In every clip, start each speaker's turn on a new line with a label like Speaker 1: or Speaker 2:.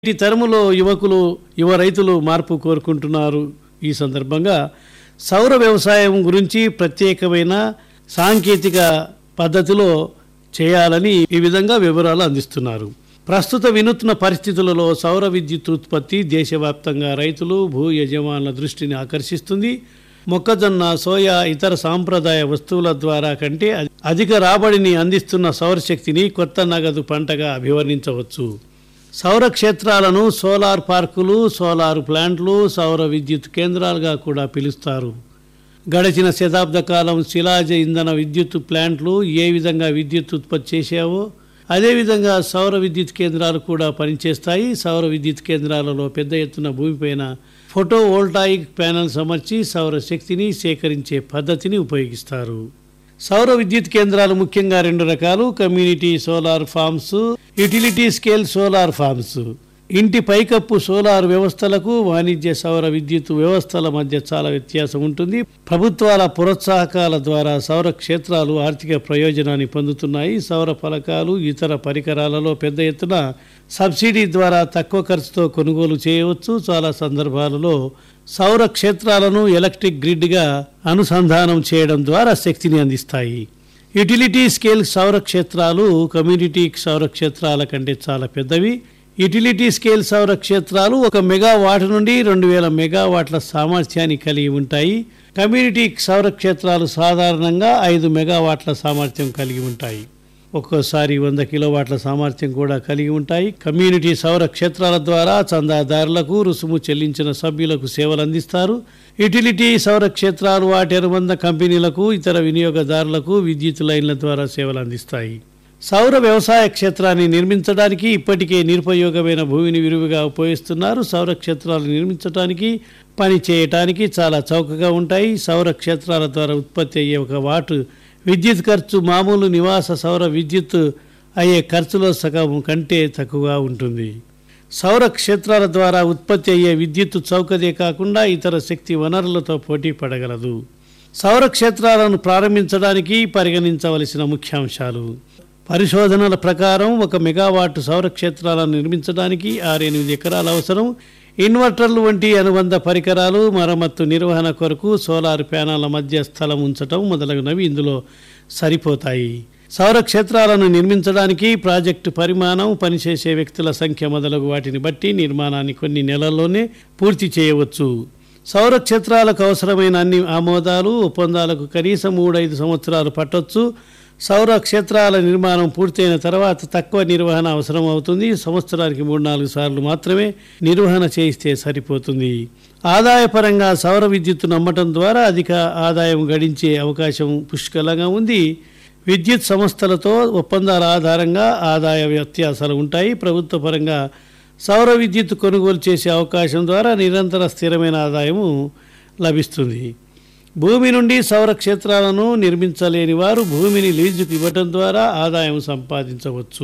Speaker 1: నేటి తరములో యువకులు యువ రైతులు మార్పు కోరుకుంటున్నారు ఈ సందర్భంగా సౌర వ్యవసాయం గురించి ప్రత్యేకమైన సాంకేతిక పద్ధతిలో చేయాలని ఈ విధంగా వివరాలు అందిస్తున్నారు ప్రస్తుత వినూత్న పరిస్థితులలో సౌర విద్యుత్ ఉత్పత్తి దేశవ్యాప్తంగా రైతులు భూ యజమానుల దృష్టిని ఆకర్షిస్తుంది మొక్కజొన్న సోయా ఇతర సాంప్రదాయ వస్తువుల ద్వారా కంటే అధిక రాబడిని అందిస్తున్న సౌరశక్తిని కొత్త నగదు పంటగా అభివర్ణించవచ్చు సౌర క్షేత్రాలను సోలార్ పార్కులు సోలార్ ప్లాంట్లు సౌర విద్యుత్ కేంద్రాలుగా కూడా పిలుస్తారు గడిచిన శతాబ్ద కాలం శిలాజ ఇంధన విద్యుత్ ప్లాంట్లు ఏ విధంగా విద్యుత్ ఉత్పత్తి చేశావో అదేవిధంగా సౌర విద్యుత్ కేంద్రాలు కూడా పనిచేస్తాయి సౌర విద్యుత్ కేంద్రాలలో పెద్ద ఎత్తున భూమిపైన ఫోటో వోల్టాయిక్ ప్యానెల్ అమర్చి సౌర శక్తిని సేకరించే పద్ధతిని ఉపయోగిస్తారు సౌర విద్యుత్ కేంద్రాలు ముఖ్యంగా రెండు రకాలు community solar farms utility scale solar farms ఇంటి పైకప్పు సోలార్ వ్యవస్థలకు వాణిజ్య సౌర విద్యుత్ వ్యవస్థల మధ్య చాలా వ్యత్యాసం ఉంటుంది ప్రభుత్వాల ప్రోత్సాహకాల ద్వారా సౌర క్షేత్రాలు ఆర్థిక ప్రయోజనాన్ని పొందుతున్నాయి సౌర ఫలకాలు ఇతర పరికరాలలో పెద్ద ఎత్తున సబ్సిడీ ద్వారా తక్కువ ఖర్చుతో కొనుగోలు చేయవచ్చు చాలా సందర్భాలలో సౌర క్షేత్రాలను ఎలక్ట్రిక్ గ్రిడ్గా అనుసంధానం చేయడం ద్వారా శక్తిని అందిస్తాయి యుటిలిటీ స్కేల్ సౌర క్షేత్రాలు కమ్యూనిటీ సౌర క్షేత్రాల కంటే చాలా పెద్దవి యుటిలిటీ స్కేల్ సౌర క్షేత్రాలు ఒక మెగావాట్ నుండి రెండు వేల మెగావాట్ల సామర్థ్యాన్ని కలిగి ఉంటాయి కమ్యూనిటీ సౌర క్షేత్రాలు సాధారణంగా ఐదు మెగావాట్ల సామర్థ్యం కలిగి ఉంటాయి ఒక్కోసారి వంద కిలోవాట్ల సామర్థ్యం కూడా కలిగి ఉంటాయి కమ్యూనిటీ సౌర క్షేత్రాల ద్వారా చందాదారులకు రుసుము చెల్లించిన సభ్యులకు సేవలు అందిస్తారు యుటిలిటీ సౌర క్షేత్రాలు వాటి అనుబంధ కంపెనీలకు ఇతర వినియోగదారులకు విద్యుత్ లైన్ల ద్వారా సేవలు అందిస్తాయి సౌర వ్యవసాయ క్షేత్రాన్ని నిర్మించడానికి ఇప్పటికే నిరుపయోగమైన భూమిని విరివిగా ఉపయోగిస్తున్నారు సౌర క్షేత్రాలు నిర్మించడానికి పని చేయటానికి చాలా చౌకగా ఉంటాయి సౌర క్షేత్రాల ద్వారా ఉత్పత్తి అయ్యే ఒక వాటు విద్యుత్ ఖర్చు మామూలు నివాస సౌర విద్యుత్ అయ్యే ఖర్చులో సగం కంటే తక్కువగా ఉంటుంది సౌర క్షేత్రాల ద్వారా ఉత్పత్తి అయ్యే విద్యుత్ చౌకదే కాకుండా ఇతర శక్తి వనరులతో పోటీ పడగలదు సౌర క్షేత్రాలను ప్రారంభించడానికి పరిగణించవలసిన ముఖ్యాంశాలు పరిశోధనల ప్రకారం ఒక మెగావాట్ సౌర క్షేత్రాలను నిర్మించడానికి ఆరెనిమిది ఎకరాల అవసరం ఇన్వర్టర్లు వంటి అనుబంధ పరికరాలు మరమ్మత్తు నిర్వహణ కొరకు సోలార్ ప్యానెళ్ల మధ్య స్థలం ఉంచటం మొదలగునవి ఇందులో సరిపోతాయి సౌర క్షేత్రాలను నిర్మించడానికి ప్రాజెక్టు పరిమాణం పనిచేసే వ్యక్తుల సంఖ్య మొదలగు వాటిని బట్టి నిర్మాణాన్ని కొన్ని నెలల్లోనే పూర్తి చేయవచ్చు సౌర క్షేత్రాలకు అవసరమైన అన్ని ఆమోదాలు ఒప్పందాలకు కనీసం మూడైదు సంవత్సరాలు పట్టొచ్చు సౌర క్షేత్రాల నిర్మాణం పూర్తయిన తర్వాత తక్కువ నిర్వహణ అవసరం అవుతుంది సంవత్సరానికి మూడు నాలుగు సార్లు మాత్రమే నిర్వహణ చేయిస్తే సరిపోతుంది ఆదాయపరంగా సౌర విద్యుత్తు నమ్మటం ద్వారా అధిక ఆదాయం గడించే అవకాశం పుష్కలంగా ఉంది విద్యుత్ సంస్థలతో ఒప్పందాల ఆధారంగా ఆదాయ వ్యత్యాసాలు ఉంటాయి ప్రభుత్వ పరంగా సౌర విద్యుత్ కొనుగోలు చేసే అవకాశం ద్వారా నిరంతర స్థిరమైన ఆదాయము లభిస్తుంది భూమి నుండి సౌర క్షేత్రాలను నిర్మించలేని వారు భూమిని లీజుకు ఇవ్వటం ద్వారా ఆదాయం సంపాదించవచ్చు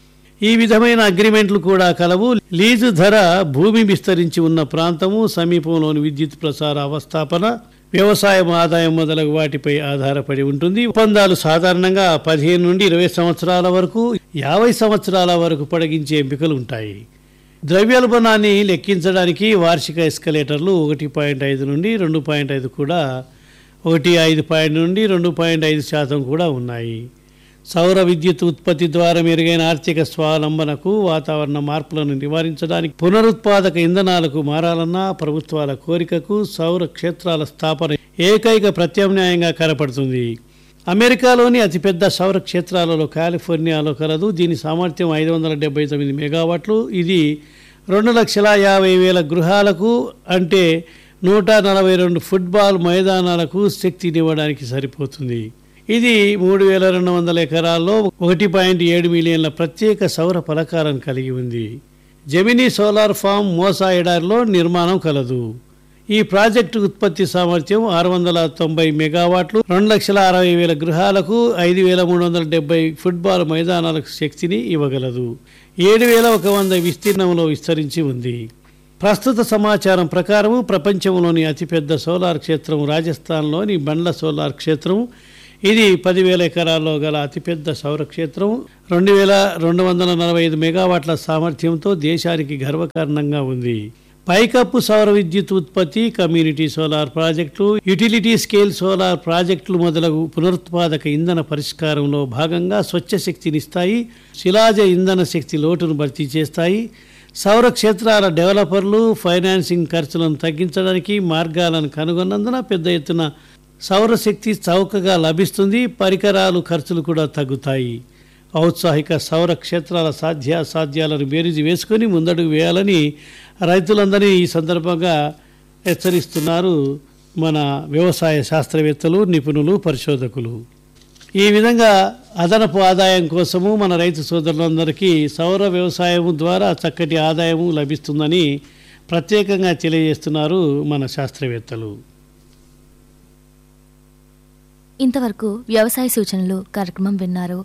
Speaker 1: ఈ విధమైన అగ్రిమెంట్లు కూడా కలవు లీజు ధర భూమి విస్తరించి ఉన్న ప్రాంతము సమీపంలోని విద్యుత్ ప్రసార అవస్థాపన వ్యవసాయం ఆదాయం మొదలగు వాటిపై ఆధారపడి ఉంటుంది ఒప్పందాలు సాధారణంగా పదిహేను నుండి ఇరవై సంవత్సరాల వరకు యాభై సంవత్సరాల వరకు పొడిగించే ఎంపికలు ఉంటాయి ద్రవ్యోల్బణాన్ని లెక్కించడానికి వార్షిక ఎస్కలేటర్లు ఒకటి పాయింట్ ఐదు నుండి రెండు పాయింట్ ఐదు కూడా ఒకటి ఐదు పాయింట్ నుండి రెండు పాయింట్ ఐదు శాతం కూడా ఉన్నాయి సౌర విద్యుత్ ఉత్పత్తి ద్వారా మెరుగైన ఆర్థిక స్వావలంబనకు వాతావరణ మార్పులను నివారించడానికి పునరుత్పాదక ఇంధనాలకు మారాలన్న ప్రభుత్వాల కోరికకు సౌర క్షేత్రాల స్థాపన ఏకైక ప్రత్యామ్నాయంగా కనపడుతుంది అమెరికాలోని అతిపెద్ద సౌర క్షేత్రాలలో కాలిఫోర్నియాలో కలదు దీని సామర్థ్యం ఐదు వందల డెబ్బై తొమ్మిది మెగావాట్లు ఇది రెండు లక్షల యాభై వేల గృహాలకు అంటే నూట నలభై రెండు ఫుట్బాల్ మైదానాలకు శక్తినివ్వడానికి సరిపోతుంది ఇది మూడు వేల రెండు వందల ఎకరాల్లో ఒకటి పాయింట్ ఏడు మిలియన్ల ప్రత్యేక సౌర ఫలకాలను కలిగి ఉంది జమినీ సోలార్ ఫామ్ మోసా ఎడారిలో నిర్మాణం కలదు ఈ ప్రాజెక్టు ఉత్పత్తి సామర్థ్యం ఆరు వందల తొంభై మెగావాట్లు రెండు లక్షల అరవై వేల గృహాలకు ఐదు వేల మూడు వందల డెబ్బై ఫుట్బాల్ మైదానాలకు శక్తిని ఇవ్వగలదు ఏడు వేల ఒక వంద విస్తీర్ణంలో విస్తరించి ఉంది ప్రస్తుత సమాచారం ప్రకారం ప్రపంచంలోని అతిపెద్ద సోలార్ క్షేత్రం రాజస్థాన్లోని బండ్ల సోలార్ క్షేత్రం ఇది పదివేల ఎకరాల్లో గల అతిపెద్ద సౌరక్షేత్రం రెండు వేల రెండు వందల నలభై ఐదు మెగావాట్ల సామర్థ్యంతో దేశానికి గర్వకారణంగా ఉంది పైకప్పు సౌర విద్యుత్ ఉత్పత్తి కమ్యూనిటీ సోలార్ ప్రాజెక్టులు యుటిలిటీ స్కేల్ సోలార్ ప్రాజెక్టులు మొదలగు పునరుత్పాదక ఇంధన పరిష్కారంలో భాగంగా స్వచ్ఛ శక్తినిస్తాయి శిలాజ ఇంధన శక్తి లోటును భర్తీ చేస్తాయి సౌర క్షేత్రాల డెవలపర్లు ఫైనాన్సింగ్ ఖర్చులను తగ్గించడానికి మార్గాలను కనుగొన్నందున పెద్ద ఎత్తున సౌరశక్తి చౌకగా లభిస్తుంది పరికరాలు ఖర్చులు కూడా తగ్గుతాయి ఔత్సాహిక సౌర క్షేత్రాల సాధ్యాసాధ్యాలను బేరీజు వేసుకొని ముందడుగు వేయాలని రైతులందరినీ ఈ సందర్భంగా హెచ్చరిస్తున్నారు మన వ్యవసాయ శాస్త్రవేత్తలు నిపుణులు పరిశోధకులు ఈ విధంగా అదనపు ఆదాయం కోసము మన రైతు సోదరులందరికీ సౌర వ్యవసాయం ద్వారా చక్కటి ఆదాయము లభిస్తుందని ప్రత్యేకంగా తెలియజేస్తున్నారు మన శాస్త్రవేత్తలు
Speaker 2: ఇంతవరకు వ్యవసాయ సూచనలు కార్యక్రమం విన్నారు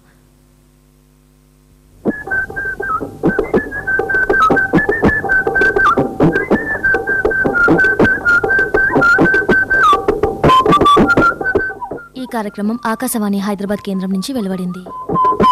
Speaker 2: ఈ కార్యక్రమం ఆకాశవాణి హైదరాబాద్ కేంద్రం నుంచి వెలువడింది